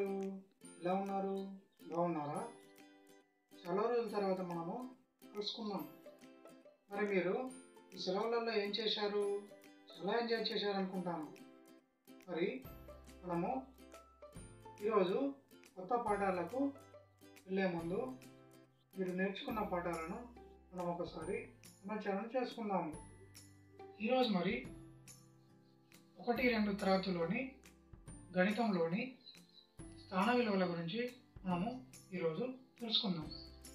పిల్లలు ఎలా ఉన్నారు బాగున్నారా చాలా రోజుల తర్వాత మనము కలుసుకున్నాం మరి మీరు ఈ సెలవులలో ఏం చేశారు చాలా ఎంజాయ్ చేశారు అనుకుంటాను మరి మనము ఈరోజు కొత్త పాఠాలకు వెళ్ళే ముందు మీరు నేర్చుకున్న పాఠాలను మనం ఒకసారి పునశ్చరణ చేసుకుందాము ఈరోజు మరి ఒకటి రెండు తరగతిలోని గణితంలోని స్థాన విలువల గురించి మనము ఈరోజు తెలుసుకుందాం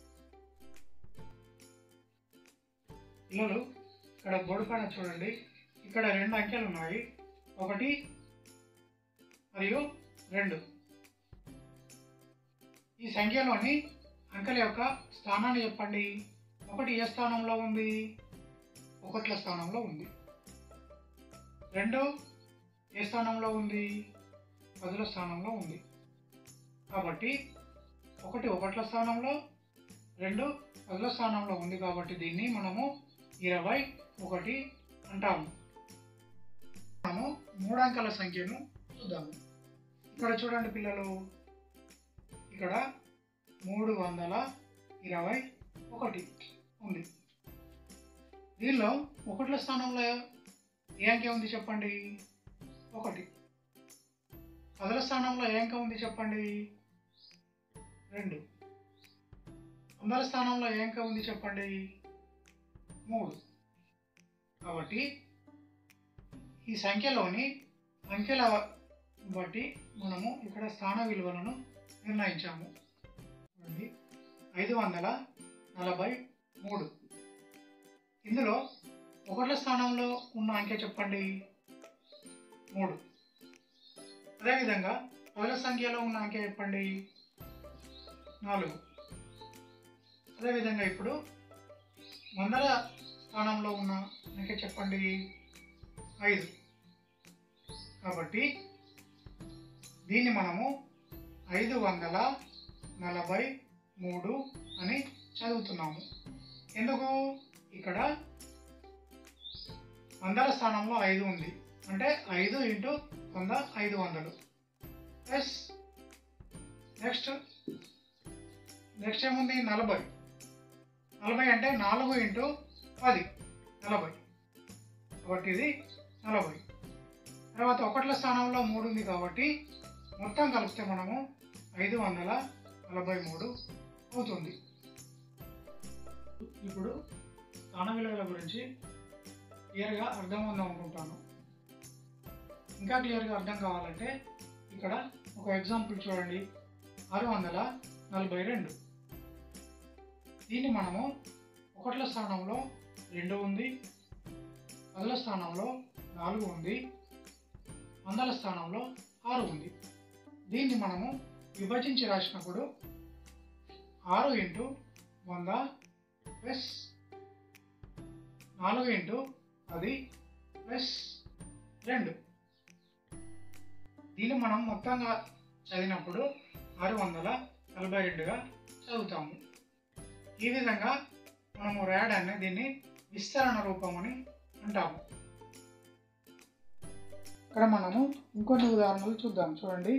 పిల్లలు ఇక్కడ బోర్డు పైన చూడండి ఇక్కడ రెండు అంకెలు ఉన్నాయి ఒకటి మరియు రెండు ఈ సంఖ్యలోని అంకెల యొక్క స్థానాన్ని చెప్పండి ఒకటి ఏ స్థానంలో ఉంది ఒకట్ల స్థానంలో ఉంది రెండు ఏ స్థానంలో ఉంది పదుల స్థానంలో ఉంది కాబట్టి ఒకటి ఒకట్ల స్థానంలో రెండు పదుల స్థానంలో ఉంది కాబట్టి దీన్ని మనము ఇరవై ఒకటి అంటాము మనము మూడు అంకెల సంఖ్యను చూద్దాము ఇక్కడ చూడండి పిల్లలు ఇక్కడ మూడు వందల ఇరవై ఒకటి ఉంది దీనిలో ఒకట్ల స్థానంలో ఏ అంకె ఉంది చెప్పండి ఒకటి పదుల స్థానంలో ఏ అంకె ఉంది చెప్పండి రెండు వందల స్థానంలో ఏ అంకె ఉంది చెప్పండి మూడు కాబట్టి ఈ సంఖ్యలోని అంకెల బట్టి మనము ఇక్కడ స్థాన విలువలను నిర్ణయించాము చూడండి ఐదు వందల నలభై మూడు ఇందులో ఒకట్ల స్థానంలో ఉన్న అంకె చెప్పండి మూడు అదేవిధంగా పదుల సంఖ్యలో ఉన్న అంకె చెప్పండి నాలుగు అదేవిధంగా ఇప్పుడు వందల స్థానంలో ఉన్న అంకె చెప్పండి ఐదు కాబట్టి దీన్ని మనము ఐదు వందల నలభై మూడు అని చదువుతున్నాము ఎందుకు ఇక్కడ వందల స్థానంలో ఐదు ఉంది అంటే ఐదు ఇంటూ వంద ఐదు వందలు ప్లస్ నెక్స్ట్ నెక్స్ట్ ఏముంది నలభై నలభై అంటే నాలుగు ఇంటూ పది నలభై కాబట్టి ఇది నలభై తర్వాత ఒకట్ల స్థానంలో మూడు ఉంది కాబట్టి మొత్తం కలిపితే మనము ఐదు వందల నలభై మూడు అవుతుంది ఇప్పుడు స్థాన విలువల గురించి క్లియర్గా అర్థం ఉందాం అనుకుంటాను ఇంకా క్లియర్గా అర్థం కావాలంటే ఇక్కడ ఒక ఎగ్జాంపుల్ చూడండి ఆరు వందల నలభై రెండు దీన్ని మనము ఒకట్ల స్థానంలో రెండు ఉంది పదుల స్థానంలో నాలుగు ఉంది వందల స్థానంలో ఆరు ఉంది దీన్ని మనము విభజించి రాసినప్పుడు ఆరు ఇంటూ వంద ప్లస్ నాలుగు ఇంటూ పది ప్లస్ రెండు దీన్ని మనం మొత్తంగా చదివినప్పుడు ఆరు వందల నలభై రెండుగా చదువుతాము ఈ విధంగా మనము రాయడాన్ని దీన్ని విస్తరణ రూపం అని అంటాము ఇక్కడ మనము ఇంకొన్ని ఉదాహరణలు చూద్దాం చూడండి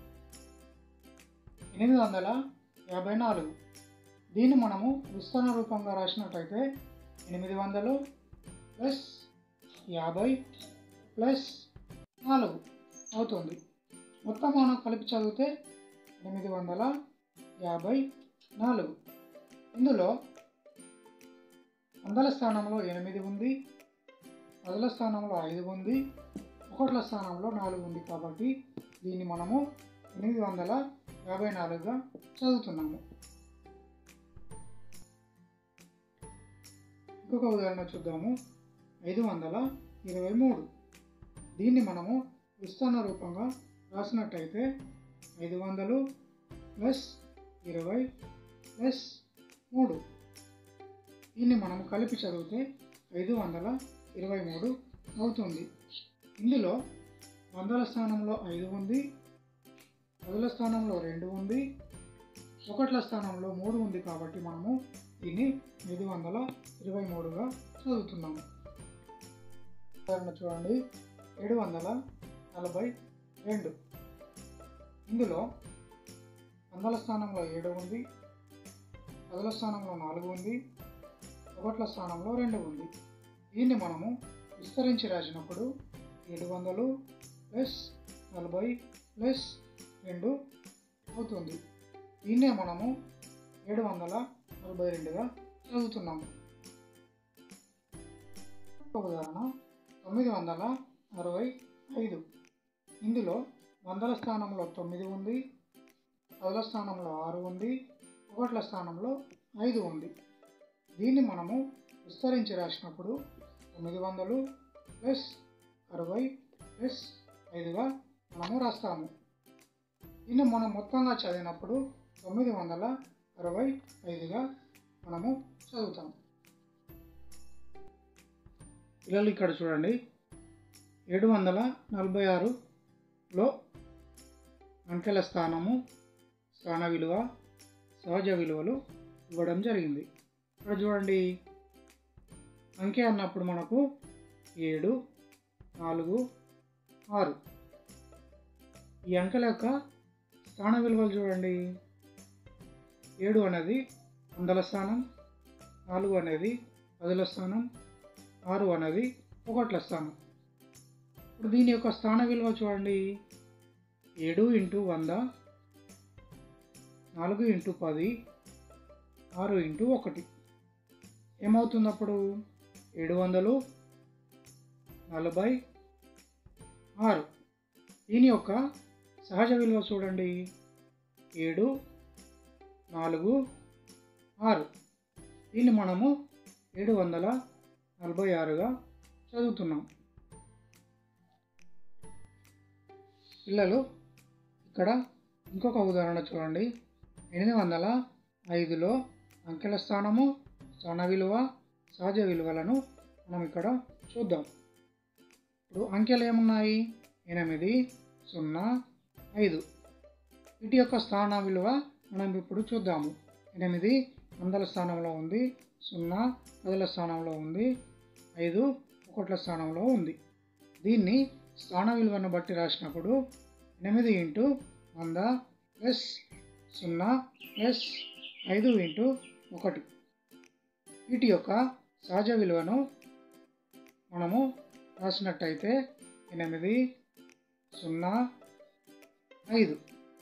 ఎనిమిది వందల యాభై నాలుగు దీన్ని మనము విస్తరణ రూపంగా రాసినట్టయితే ఎనిమిది వందలు ప్లస్ యాభై ప్లస్ నాలుగు అవుతుంది మొత్తం మనం కలిపి చదివితే ఎనిమిది వందల యాభై నాలుగు ఇందులో వందల స్థానంలో ఎనిమిది ఉంది పదుల స్థానంలో ఐదు ఉంది ఒకట్ల స్థానంలో నాలుగు ఉంది కాబట్టి దీన్ని మనము ఎనిమిది వందల యాభై నాలుగుగా చదువుతున్నాము ఇంకొక ఉదాహరణ చూద్దాము ఐదు వందల ఇరవై మూడు దీన్ని మనము విస్తరణ రూపంగా రాసినట్టయితే ఐదు వందలు ప్లస్ ఇరవై ప్లస్ మూడు దీన్ని మనం కలిపి చదివితే ఐదు వందల ఇరవై మూడు అవుతుంది ఇందులో వందల స్థానంలో ఐదు ఉంది పదుల స్థానంలో రెండు ఉంది ఒకట్ల స్థానంలో మూడు ఉంది కాబట్టి మనము దీన్ని ఐదు వందల ఇరవై మూడుగా చదువుతున్నాము ఉదాహరణ చూడండి ఏడు వందల నలభై రెండు ఇందులో వందల స్థానంలో ఏడు ఉంది పదుల స్థానంలో నాలుగు ఉంది ఒకట్ల స్థానంలో రెండు ఉంది దీన్ని మనము విస్తరించి రాసినప్పుడు ఏడు వందలు ప్లస్ నలభై ప్లస్ రెండు అవుతుంది దీన్నే మనము ఏడు వందల నలభై రెండుగా చదువుతున్నాము ఒక ఉదాహరణ తొమ్మిది వందల అరవై ఐదు ఇందులో వందల స్థానంలో తొమ్మిది ఉంది పదుల స్థానంలో ఆరు ఉంది ఒకట్ల స్థానంలో ఐదు ఉంది దీన్ని మనము విస్తరించి రాసినప్పుడు తొమ్మిది వందలు ప్లస్ అరవై ప్లస్ ఐదుగా మనము రాస్తాము దీన్ని మనం మొత్తంగా చదివినప్పుడు తొమ్మిది వందల అరవై ఐదుగా మనము చదువుతాం పిల్లలు ఇక్కడ చూడండి ఏడు వందల నలభై ఆరులో అంకెల స్థానము స్థాన విలువ సహజ విలువలు ఇవ్వడం జరిగింది ఇక్కడ చూడండి అంకె అన్నప్పుడు మనకు ఏడు నాలుగు ఆరు ఈ అంకెల యొక్క స్థాన విలువలు చూడండి ఏడు అనేది వందల స్థానం నాలుగు అనేది పదుల స్థానం ఆరు అనేది ఒకట్ల స్థానం ఇప్పుడు దీని యొక్క స్థాన విలువ చూడండి ఏడు ఇంటూ వంద నాలుగు ఇంటూ పది ఆరు ఇంటూ ఒకటి ఏమవుతుంది అప్పుడు ఏడు వందలు నలభై ఆరు దీని యొక్క సహజ విలువ చూడండి ఏడు నాలుగు ఆరు దీన్ని మనము ఏడు వందల నలభై ఆరుగా చదువుతున్నాం పిల్లలు ఇక్కడ ఇంకొక ఉదాహరణ చూడండి ఎనిమిది వందల ఐదులో అంకెల స్థానము స్థాన విలువ సహజ విలువలను మనం ఇక్కడ చూద్దాం ఇప్పుడు అంకెలు ఏమున్నాయి ఎనిమిది సున్నా ఐదు వీటి యొక్క స్థాన విలువ మనం ఇప్పుడు చూద్దాము ఎనిమిది వందల స్థానంలో ఉంది సున్నా పదుల స్థానంలో ఉంది ఐదు ఒకట్ల స్థానంలో ఉంది దీన్ని స్థాన విలువను బట్టి రాసినప్పుడు ఎనిమిది ఇంటూ వంద ప్లస్ సున్నా ప్లస్ ఐదు ఇంటూ ఒకటి వీటి యొక్క సహజ విలువను మనము రాసినట్టయితే ఎనిమిది సున్నా ఐదు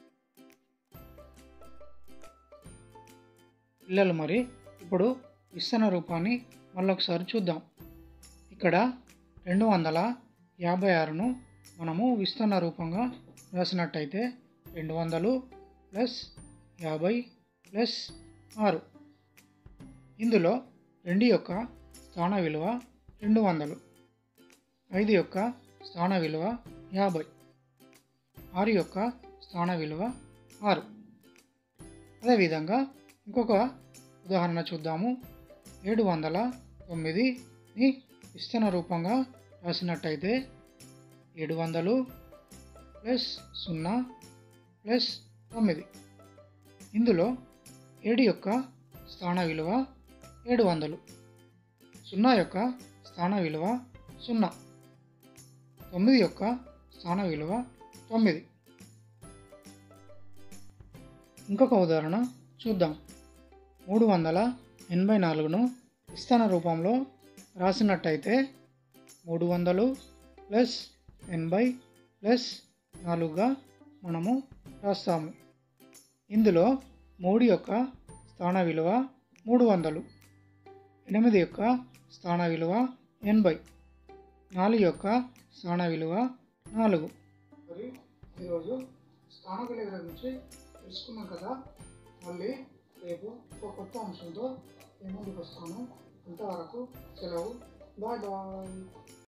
పిల్లలు మరి ఇప్పుడు విస్తరణ రూపాన్ని మళ్ళొకసారి చూద్దాం ఇక్కడ రెండు వందల యాభై ఆరును మనము విస్తరణ రూపంగా రాసినట్టయితే రెండు వందలు ప్లస్ యాభై ప్లస్ ఆరు ఇందులో రెండు యొక్క స్థాన విలువ రెండు వందలు ఐదు యొక్క స్థాన విలువ యాభై ఆరు యొక్క స్థాన విలువ ఆరు అదేవిధంగా ఇంకొక ఉదాహరణ చూద్దాము ఏడు వందల తొమ్మిదిని విస్తరణ రూపంగా రాసినట్టయితే ఏడు వందలు ప్లస్ సున్నా ప్లస్ తొమ్మిది ఇందులో ఏడు యొక్క స్థాన విలువ ఏడు వందలు సున్నా యొక్క స్థాన విలువ సున్నా తొమ్మిది యొక్క స్థాన విలువ తొమ్మిది ఇంకొక ఉదాహరణ చూద్దాం మూడు వందల ఎనభై నాలుగును విస్తరణ రూపంలో రాసినట్టయితే మూడు వందలు ప్లస్ ఎనభై ప్లస్ నాలుగుగా మనము రాస్తాము ఇందులో మూడు యొక్క స్థాన విలువ మూడు వందలు ఎనిమిది యొక్క స్థాన విలువ ఎనభై నాలుగు యొక్క స్థాన విలువ నాలుగు మరి ఈరోజు స్థాన విలువ గురించి తెలుసుకున్నాం కదా మళ్ళీ రేపు ఒక కొత్త అంశంతో మీ ముందుకు వస్తాను అంతవరకు సెలవు బాయ్ బాయ్